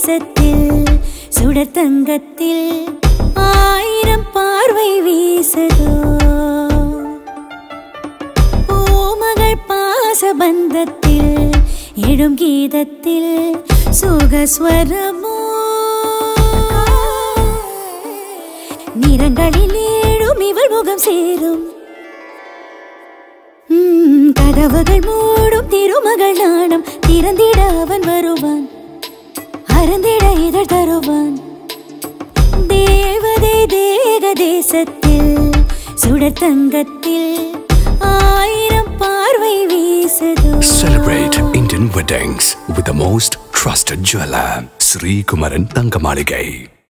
தேசத்தில் சுடர் தங்கத்தில் ஆயிரம் பார்வை வீசதோ பூமகள் பாசபந்தத்தில் எழும் கீதத்தில் சுகஸ்வரமோ நிறங்களில் ஏழும் இவள் முகம் சேரும் உம், கதவுகள் மூடும் திருமகள் நாணம் திறந்திட அவன் வருவான் அறந்திட இதழ் தருவான் தேவதை தேக தேசத்தில் சுடர் தங்கத்தில் ஆயிரம் பார்வை வீசதோ Celebrate Indian weddings with the most trusted jeweler, Sri Kumaran Thangamaligai.